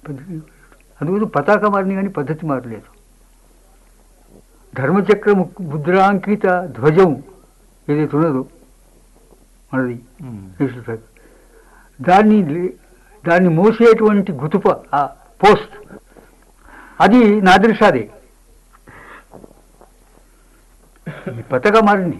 పద్ధతి అందుకోసం పతాక మారింది కానీ పద్ధతి మారలేదు ధర్మచక్ర ము- ముద్రాంకిత ధ్వజం ఏదైతే ఉన్నదో మనది నేషనల్ ఫ్లాగ్ దాన్ని లే- దాన్ని మోసేటువంటి గుతుప ఆ పోస్ట్ అది నాదిర్ షాదే ఈ పతాక మారింది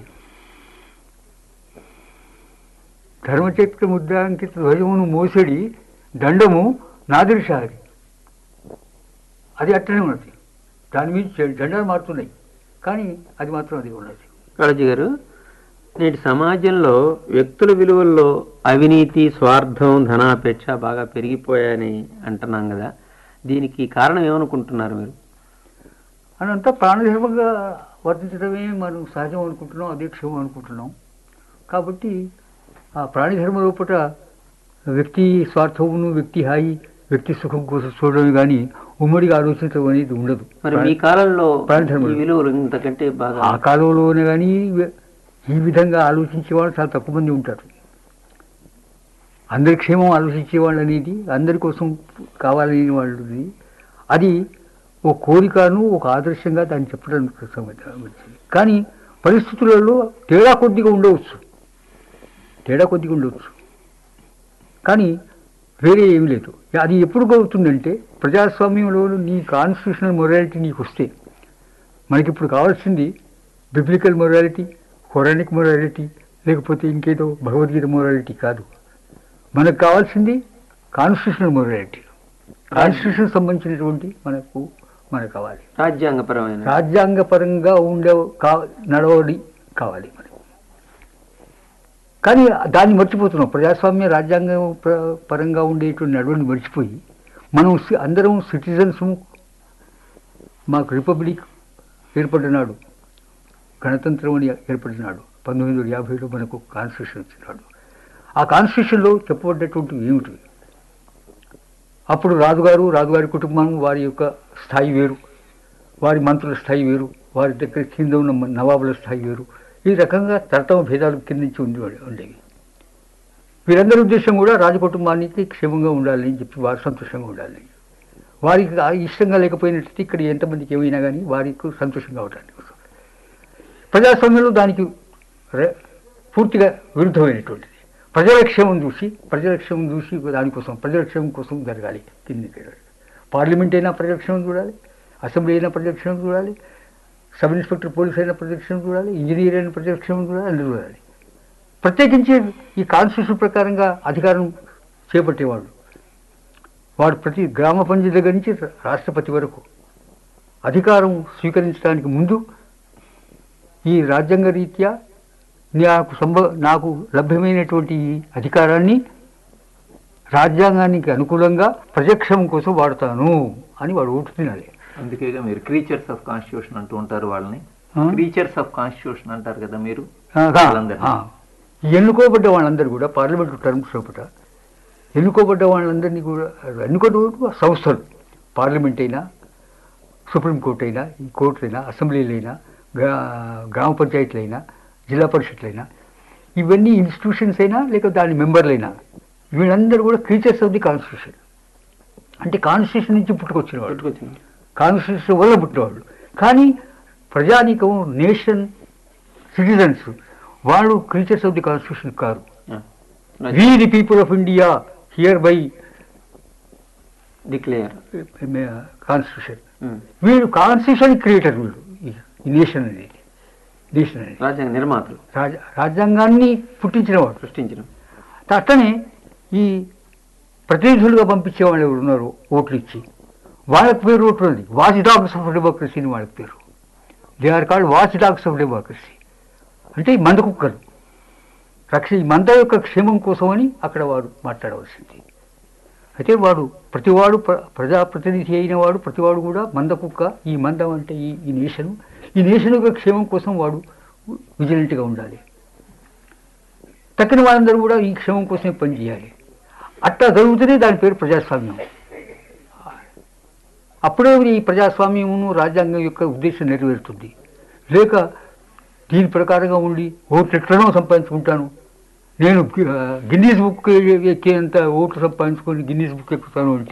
ధర్మచక్ర ముద్రాంకిత ధ్వజమును మోసడి దండము నాదిర్ షాది అది అట్టనే ఉన్నది దాని మీద జె- జెండాలు మారుతున్నాయి కానీ అది మాత్రం అది ఉన్నది కాళోజీ గారు నేటి సమాజంలో వ్యక్తుల విలువల్లో అవినీతి స్వార్థం ధనాపేక్ష బాగా పెరిగిపోయాయని అంటున్నాం కదా దీనికి కారణం ఏమనుకుంటున్నారు మీరు అని అంతా ప్రాణధర్మంగా వర్తించడమే మనం సహజం అనుకుంటున్నాం అదే క్షేమం అనుకుంటున్నాం కాబట్టి ఆ ప్రాణధర్మ లోపల వ్యక్తి స్వార్థమును వ్యక్తి హాయి వ్యక్తి సుఖం కోసం చూడడం కానీ ఉమ్మడిగా ఆలోచించడం అనేది ఉండదు మరి మీ కాలంలో ప్రాణధర్మం. ఈ విలువలు ఇంతకంటే బాగా ఆ కాలంలోనే కానీ ఈ విధంగా ఆలోచించే వాళ్ళు చాలా తక్కువ మంది ఉంటారు అందరి క్షేమం ఆలోచించే వాళ్ళు అనేది అందరి కోసం కావాలని వాళ్ళది అది ఓ కోరికను ఒక ఆదర్శంగా దాన్ని చెప్పడానికి సంబంధించింది కానీ పరిస్థితులలో తేడా కొద్దిగా ఉండవచ్చు తేడా కొద్దిగా ఉండవచ్చు కానీ వేరే ఏమీ లేదు అది ఎప్పుడు అవుతుందంటే ప్రజాస్వామ్యంలో నీ కాన్స్టిట్యూషనల్ మొరాలిటీ నీకు వస్తే మనకి ఇప్పుడు కావాల్సింది బిబ్లికల్ మొరాలిటీ కొరానిక్ మొరాలిటీ లేకపోతే ఇంకేదో భగవద్గీత మొరాలిటీ కాదు మనకు కావాల్సింది కాన్స్టిట్యూషనల్ మొరాలిటీ కాన్స్టిట్యూషన్ సంబంధించినటువంటి మనకు మనకు కావాలి రాజ్యాంగపరమైన రాజ్యాంగపరంగా ఉండే కా నడవడి కావాలి మనకు కానీ దాన్ని మర్చిపోతున్నాం ప్రజాస్వామ్య రాజ్యాంగం ప్ర- పరంగా ఉండేటువంటి నడవడిని మర్చిపోయి మనం సి- అందరం సిటిజన్స్ మాకు రిపబ్లిక్ ఏర్పడినాడు గణతంత్రం అని ఏర్పడినాడు పంతొమ్మిది వందల యాభైలో మనకు కాన్స్టిట్యూషన్ వచ్చినాడు ఆ కాన్స్టిట్యూషన్లో చెప్పబడ్డటువంటి ఏమిటి అప్పుడు రాజుగారు రాజుగారి కుటుంబం వారి యొక్క స్థాయి వేరు వారి మంత్రుల స్థాయి వేరు వారి దగ్గర కింద ఉన్న మ- నవాబుల స్థాయి వేరు ఈ రకంగా తరతమ భేదాలు కింద నుంచి ఉండి ఉండేవి వీరందరి ఉద్దేశం కూడా రాజకుటుంబానికి క్షేమంగా ఉండాలని చెప్పి వారు సంతోషంగా ఉండాలని వారికి ఆ ఇష్టంగా లేకపోయినట్లయితే ఇక్కడ ఎంతమందికి ఏమైనా కానీ వారికి సంతోషంగా అవడానికి కోసం ప్రజాస్వామ్యంలో దానికి రె- పూర్తిగా విరుద్ధమైనటువంటిది ప్రజల క్షేమం చూసి ప్రజల క్షేమం చూసి దానికోసం ప్రజల క్షేమం కోసం జరగాలి కింది పార్లమెంట్ అయినా ప్రజల క్షేమం చూడాలి అసెంబ్లీ అయినా ప్రజల క్షేమం చూడాలి సబ్ ఇన్స్పెక్టర్ పోలీస్ అయినా ప్రజల క్షేమం చూడాలి ఇంజనీర్ అయినా ప్రజల క్షేమం చూడాలి అందరూ చూడాలి ప్రత్యేకించి ఈ కాన్స్టిట్యూషన్ ప్రకారంగా అధికారం చేపట్టేవాళ్ళు వాడు ప్రతి గ్రామ పంచాయతీ దగ్గర నుంచి రాష్ట్రపతి వరకు అధికారం స్వీకరించడానికి ముందు ఈ రాజ్యాంగ రీత్యా నాకు సంభ నాకు లభ్యమైనటువంటి ఈ అధికారాన్ని రాజ్యాంగానికి అనుకూలంగా ప్రజాక్షేమం కోసం వాడతాను అని వాడు ఓటు తినాలి అందుకే మీరు క్రీచర్స్ ఆఫ్ కాన్స్టిట్యూషన్ అంటూ ఉంటారు వాళ్ళని ఆ? క్రీచర్స్ ఆఫ్ కాన్స్టిట్యూషన్ అంటారు కదా మీరు ఆ, వాళ్ళందరినీ. ఆ. ఎన్నుకోబడ్డ వాళ్ళందరూ కూడా పార్లమెంటు టర్మ్స్ లోపల ఎన్నుకోబడ్డ వాళ్ళందరినీ కూడా ఎన్నుకోబడ్డ సంస్థలు పార్లమెంట్ అయినా సుప్రీంకోర్టు అయినా ఈ కోర్టులు అయినా అసెంబ్లీలు అయినా గ్రా గ్రామ పంచాయతీలు అయినా జిల్లా పరిషత్లు అయినా ఇవన్నీ ఇన్స్టిట్యూషన్స్ అయినా లేక దాని మెంబర్లైనా వీళ్ళందరూ కూడా క్రీచర్స్ ఆఫ్ ది కాన్స్టిట్యూషన్ అంటే కాన్స్టిట్యూషన్ నుంచి పుట్టుకొచ్చిన వాళ్ళు పెట్టుకొచ్చింది కాన్స్టిట్యూషన్ వల్ల పుట్టినవాళ్ళు కానీ ప్రజానీకం నేషన్ సిటిజన్స్ వాళ్ళు క్రీచర్స్ ఆఫ్ ది కాన్స్టిట్యూషన్ కారు we the people of India hereby declare constitution వీళ్ళు కాన్స్టిట్యూషన్ క్రియేటర్ వీళ్ళు ఈ- ఈ నేషన్ అనేది నేషన్ అనేది రాజ్యాంగ నిర్మాతలు రాజ రాజ్యాంగాన్ని పుట్టించిన వాడు సృష్టించిన అట్లనే ఈ ప్రతినిధులుగా పంపించే వాళ్ళు ఎవరు ఉన్నారు ఓట్లు ఇచ్చి వాళ్ళకి పేరు ఒకటి ఉంది వాచ్ డాగ్స్ ఆఫ్ డెమోక్రసీ అని వాళ్ళకి పేరు they are called watch dogs of democracy అంటే ఈ మంద కుక్కలు రక్ష ఈ మంద యొక్క క్షేమం కోసమని అక్కడ వాడు మాట్లాడవలసింది అయితే వాడు ప్రతివాడు ప్ర ప్రజాప్రతినిధి అయిన వాడు ప్రతివాడు కూడా మంద కుక్క ఈ మందం అంటే ఈ ఈ నేషన్ ఈ నేషన్ యొక్క క్షేమం కోసం వాడు విజిలెంట్గా ఉండాలి తక్కిన వాళ్ళందరూ కూడా ఈ క్షేమం కోసమే పనిచేయాలి అట్లా జరుగుతూనే దాని పేరు ప్రజాస్వామ్యం అప్పుడే ఈ ప్రజాస్వామ్యమును రాజ్యాంగం యొక్క ఉద్దేశం నెరవేరుతుంది లేక దీని ప్రకారంగా ఉండి ఓట్లు ఎట్లనో సంపాదించుకుంటాను నేను గిన్నీస్ బుక్ ఎక్కేంత ఓట్లు సంపాదించుకొని గిన్నీస్ బుక్ ఎక్కుతాను అంటే